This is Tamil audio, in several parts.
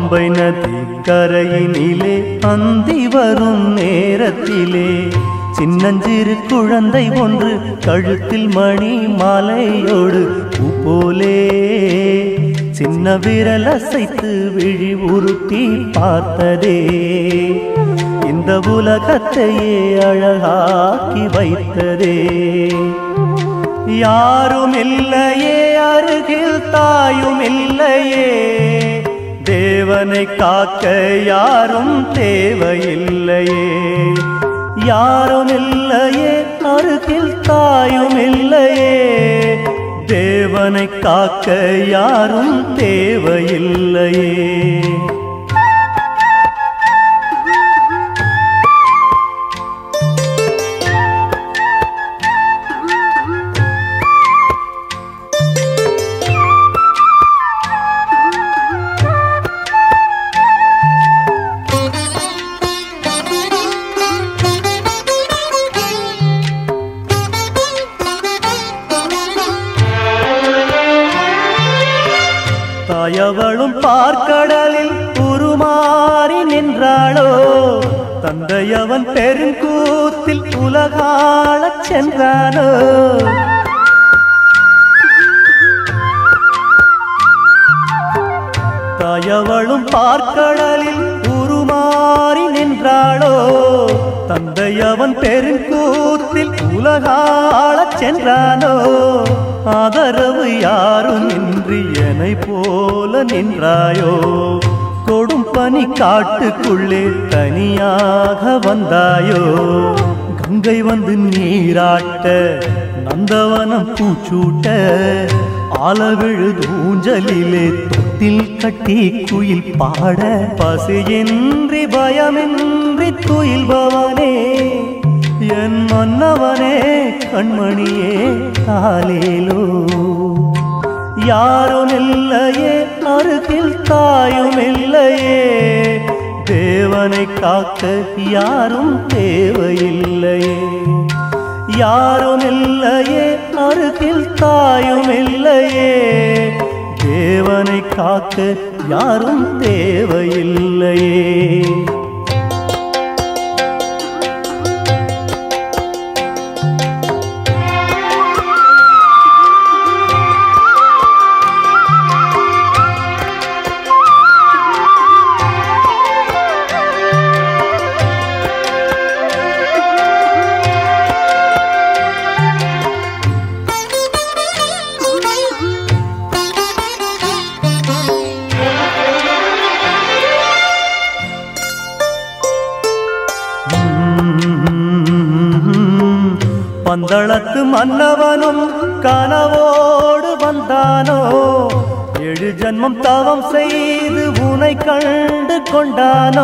பம்பை நதி கரையினிலே அந்தி வரும் நேரத்திலே சின்னஞ்சிறு குழந்தை ஒன்று கழுத்தில் மணி மாலையோடு பூ போலே சின்ன விரல் அசைத்து விழி உருட்டி பார்த்ததே இந்த உலகத்தையே அழகாக்கி வைத்ததே யாரும் இல்லையே அருகில் தாயும் இல்லையே தேவனை காக்க யாரும் தேவையில்லையே யாரும் இல்லையே அருகில் தாயும் இல்லையே தேவனை காக்க யாரும் தேவையில்லையே தாயவளும் பார்க்கடலில் உருமாறி நின்றாளோ தந்தையவன் பெருங்கூத்தில் உலகாளச் சென்றானோ தாயவளும் பார்க்கடலில் உருமாறி நின்றாளோ தந்தையவன் பெருங்கூத்தில் உலகாளச் சென்றானோ ஆதரவு யாரும் இன்றி என்னை போல நின்றாயோ கொடும் பனி காட்டுக்குள்ளே தனியாக வந்தாயோ கங்கை வந்து நீராட்ட நந்தவனம் பூச்சூட்ட ஆலவிழு ஊஞ்சலிலே தொட்டில் கட்டி குயில் பாட பசியின்றி பயமின்றி துயில்பவனே என் மன்னவனே கண்மணியே காலேலோ யாரும் இல்லையே அருகில் தாயும் இல்லையே தேவனை காக்க யாரும் தேவையில்லையே யாரும் இல்லையே அருகில் தாயும் இல்லையே தேவனை காக்க யாரும் தேவையில்லையே பந்தளத்து மன்னவனும் கனவோடு வந்தானோ ஏழு ஜன்மம் தவம் செய்து உனை கண்டு கொண்டானோ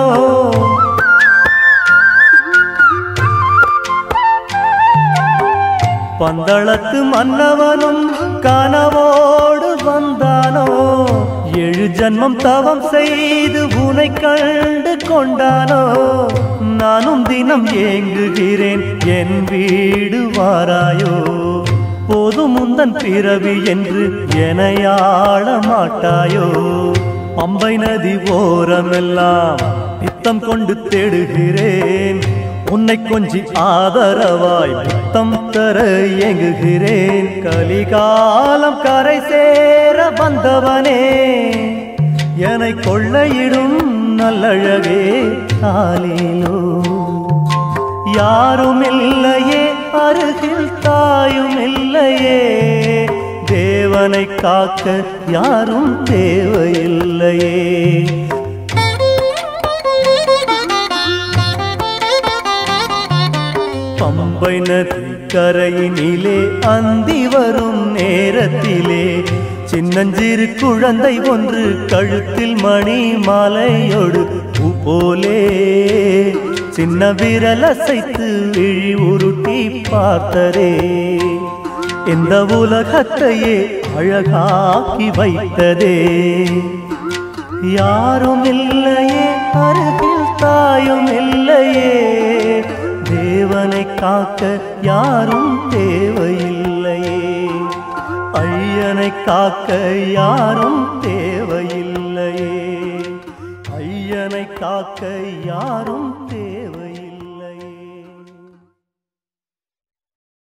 பந்தளத்து மன்னவனும் கனவோடு வந்தானோ ஏழு ஜன்மம் தவம் செய்து உனை கண்டு கொண்டானோ நானும் தினம் ஏங்குகிறேன் என் வீடு வாராயோ போதும் முந்தன் பிறவி என்று எனையாள மாட்டாயோ பம்பை நதி ஓரமெல்லாம் பித்தம் கொண்டு தேடுகிறேன் உன்னை கொஞ்சி ஆதரவாய் முத்தம் தர இயங்குகிறேன் கலிகாலம் கரை சேர வந்தவனே என்னை கொள்ளையிடும் நல்லழகே காலிலோ யாரும் இல்லையே அருகில் தாயும் இல்லையே தேவனை காக்க யாரும் தேவையில்லையே பம்பை நதி கரையினிலே அந்தி வரும் நேரத்திலே சின்னஞ்சிறு குழந்தை ஒன்று கழுத்தில் மணி மாலையோடு பூ போலே சின்ன விரல் அசைத்து விழி உருட்டி பார்த்ததே இந்த உலகத்தையே அழகாக்கி வைத்ததே யாரும் இல்லையே அருகில் தாயும் இல்லையே தேவனை காக்க யாரும் தேவையில்லையே ஐயனை காக்க யாரும் தேவை